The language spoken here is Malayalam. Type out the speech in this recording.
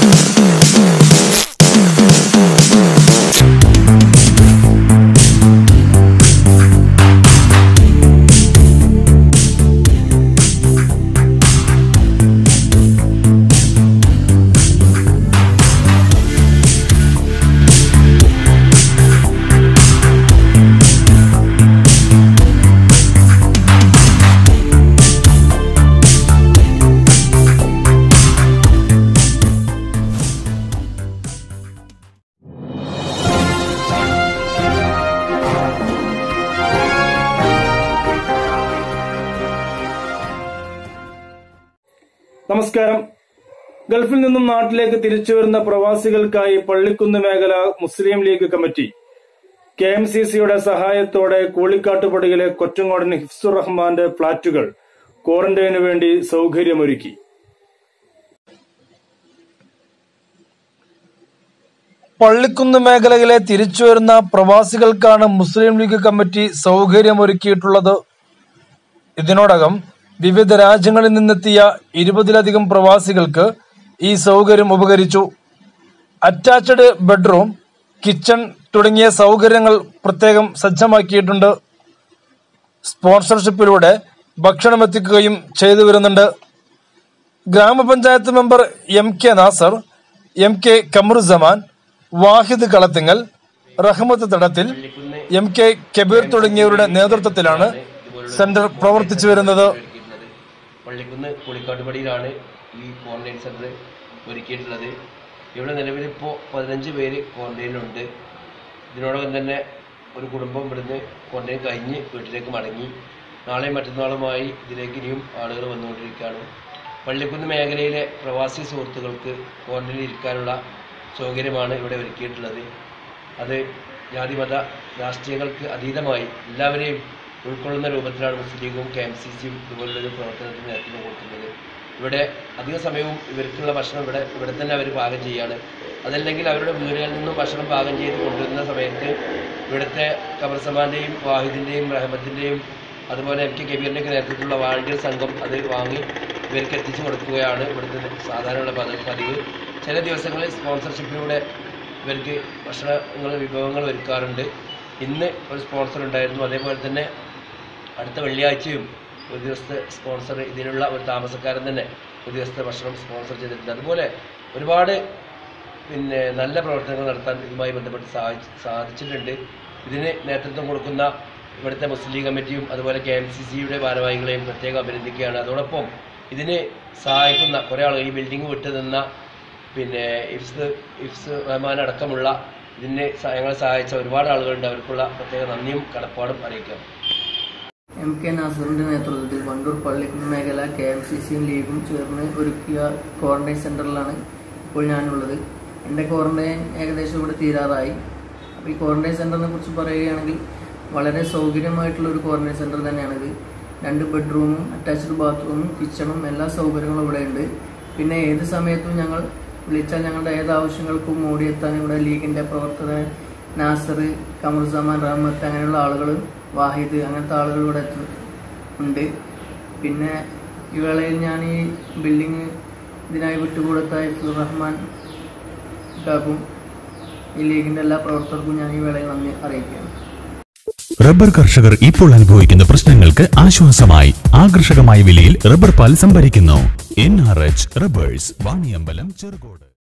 നമസ്കാരം ഗൾഫിൽ നിന്നും നാട്ടിലേക്ക് തിരിച്ചു വരുന്ന പ്രവാസികൾക്കായി പള്ളിക്കുന്ന് മേഖല Muslim League committee K M C സിയുടെ സഹായത്തോടെ കൂളിക്കാട്ടുപടിയിലെ കൊറ്റങ്ങോടൻ ഹിഫ്സുർ റഹ്മാന്റെ ഫ്ളാറ്റുകൾ ക്വാറന്റൈനു വേണ്ടി സൗകര്യമൊരുക്കി പള്ളിക്കുന്ന് മേഖലയിലെ തിരിച്ചുവരുന്ന പ്രവാസികൾക്കാണ് മുസ്ലിം ലീഗ് കമ്മിറ്റി സൗകര്യമൊരുക്കിയിട്ടുള്ളത് ഇതിനോടകം വിവിധ രാജ്യങ്ങളിൽ നിന്നെത്തിയ ഇരുപതിലധികം പ്രവാസികൾക്ക് ഈ സൗകര്യം ഉപകരിച്ചു അറ്റാച്ച്ഡ് ബെഡ്റൂം കിച്ചൺ തുടങ്ങിയ സൗകര്യങ്ങൾ പ്രത്യേകം സജ്ജമാക്കിയിട്ടുണ്ട് സ്പോൺസർഷിപ്പിലൂടെ ഭക്ഷണം എത്തിക്കുകയും ചെയ്തു വരുന്നുണ്ട് ഗ്രാമപഞ്ചായത്ത് member M K Nasar M K Kamaruzaman Wahid Kalathingal Rahmath Thadathil M K Kabir തുടങ്ങിയവരുടെ നേതൃത്വത്തിലാണ് സെന്റർ പ്രവർത്തിച്ചു വരുന്നത് ഒരുക്കിയിട്ടുള്ളത് പള്ളിക്കുന്ന് പുളിക്കാട്ടുപടിയിലാണ് ഈ ക്വാറന്റൈൻ സെന്റർ ഒരുക്കിയിട്ടുള്ളത് ഇവിടെ നിലവിൽ ഇപ്പോൾ പതിനഞ്ച് പേര് ക്വാറന്റൈനിലുണ്ട് ഇതിനോടകം തന്നെ ഒരു കുടുംബം ഇവിടുന്ന് ക്വാറന്റൈൻ കഴിഞ്ഞ് വീട്ടിലേക്ക് മടങ്ങി നാളെയും മറ്റന്നാളുമായി ഇതിലേക്ക് ഇനിയും ആളുകൾ വന്നുകൊണ്ടിരിക്കുകയാണ് പള്ളിക്കുന്ന് മേഖലയിലെ പ്രവാസി സുഹൃത്തുക്കൾക്ക് ക്വാറന്റൈനിൽ ഇരിക്കാനുള്ള സൗകര്യമാണ് ഇവിടെ ഒരുക്കിയിട്ടുള്ളത് അത് ജാതിമത രാഷ്ട്രീയങ്ങൾക്ക് അതീതമായി എല്ലാവരെയും ഉൾക്കൊള്ളുന്ന രൂപത്തിലാണ് മുസ്ലിം ലീഗും കെ എം സി സിയും ഇതുപോലുള്ളൊരു പ്രവർത്തനത്തിന് നേതൃത്വം കൊടുക്കുന്നത് ഇവിടെ അധിക സമയവും ഇവർക്കുള്ള ഭക്ഷണം ഇവിടെ ഇവിടെ തന്നെ അവർ പാകം ചെയ്യാണ് അതല്ലെങ്കിൽ അവരുടെ വീടുകളിൽ നിന്നും ഭക്ഷണം പാകം ചെയ്ത് കൊണ്ടുവരുന്ന സമയത്ത് ഇവിടുത്തെ കബർസമാൻ്റെയും വാഹിദിൻ്റെയും റഹമത്തിൻ്റെയും അതുപോലെ എം കെ കബീറിൻ്റെയൊക്കെ നേതൃത്വത്തിലുള്ള വാളണ്ടിയർ സംഘം അത് വാങ്ങി ഇവർക്ക് എത്തിച്ചു കൊടുക്കുകയാണ് ഇവിടുത്തെ സാധാരണയുള്ള പതി- പതിവ് ചില ദിവസങ്ങളിൽ സ്പോൺസർഷിപ്പിലൂടെ ഇവർക്ക് ഭക്ഷണങ്ങൾ വിഭവങ്ങൾ ഒരുക്കാറുണ്ട് ഇന്ന് ഒരു സ്പോൺസർ ഉണ്ടായിരുന്നു അതേപോലെ തന്നെ അടുത്ത വെള്ളിയാഴ്ചയും ഒരു ദിവസത്തെ സ്പോൺസർ ഇതിനുള്ള ഒരു താമസക്കാരൻ തന്നെ ഒരു ദിവസത്തെ ഭക്ഷണം സ്പോൺസർ ചെയ്തിട്ടുണ്ട് അതുപോലെ ഒരുപാട് പിന്നെ നല്ല പ്രവർത്തനങ്ങൾ നടത്താൻ ഇതുമായി ബന്ധപ്പെട്ട് സാധി സാധിച്ചിട്ടുണ്ട് ഇതിന് നേതൃത്വം കൊടുക്കുന്ന ഇവിടുത്തെ മുസ്ലിം ലീഗ് കമ്മിറ്റിയും അതുപോലെ കെ എം സി സിയുടെ ഭാരവാഹികളെയും പ്രത്യേകം അഭിനന്ദിക്കുകയാണ് അതോടൊപ്പം ഇതിന് സഹായിക്കുന്ന കുറേ ആളുകൾ ഈ ബിൽഡിംഗ് വിട്ടു നിന്ന പിന്നെ ഇഫ്സ് ഇഫ്സ് റഹ്മാൻ അടക്കമുള്ള ഇതിനെ സ- ഞങ്ങളെ സഹായിച്ച ഒരുപാട് ആളുകളുണ്ട് അവർക്കുള്ള പ്രത്യേക നന്ദിയും കടപ്പാടും അറിയിക്കാം എം കെ നാസറിന്റെ നേതൃത്വത്തിൽ വണ്ടൂർ പള്ളിക്കുന്ന് മേഖല കെ എം സി സിയും ലീഗും ചേർന്ന് ഒരുക്കിയ ക്വാറന്റൈൻ സെന്ററിലാണ് ഇപ്പോൾ ഞാനുള്ളത് എൻ്റെ ക്വാറന്റൈൻ ഏകദേശം ഇവിടെ തീരാറായി അപ്പോൾ ഈ ക്വാറന്റൈൻ സെന്ററിനെ കുറിച്ച് പറയുകയാണെങ്കിൽ വളരെ സൗകര്യമായിട്ടുള്ള ഒരു ക്വാറന്റൈൻ സെന്റർ തന്നെയാണിത് രണ്ട് ബെഡ്റൂമും അറ്റാച്ച്ഡ് ബാത്റൂമും കിച്ചണും എല്ലാ സൗകര്യങ്ങളും ഇവിടെ ഉണ്ട് പിന്നെ ഏത് സമയത്തും ഞങ്ങൾ വിളിച്ചാൽ ഞങ്ങളുടെ ഏത് ആവശ്യങ്ങൾക്കും ഓടിയെത്താൻ ഇവിടെ ലീഗിൻ്റെ പ്രവർത്തകർ നാസർ കമറുസമാൻ റഹ്മത്ത് അങ്ങനെയുള്ള ആളുകൾ വാഹിദ് അങ്ങനത്തെ ആളുകൾ ഇവിടെ എത്തു- ഉണ്ട് പിന്നെ ഈ വേളയിൽ ഞാൻ ഈ ബിൽഡിംഗ് ഇതിനായി വിട്ടുകൊടുത്ത ഇഫ്സുർ റഹ്മാൻ കാക്കും ഈ ലീഗിൻ്റെ എല്ലാ പ്രവർത്തകർക്കും ഞാൻ ഈ വേളയിൽ നന്ദി അറിയിക്കുകയാണ് റബ്ബർ കർഷകർ ഇപ്പോൾ അനുഭവിക്കുന്ന പ്രശ്നങ്ങൾക്ക് ആശ്വാസമായി ആകർഷകമായ വിലയിൽ റബ്ബർ പാൽ സംഭരിക്കുന്നു N R H rubbers Vaniyambalam Cherukode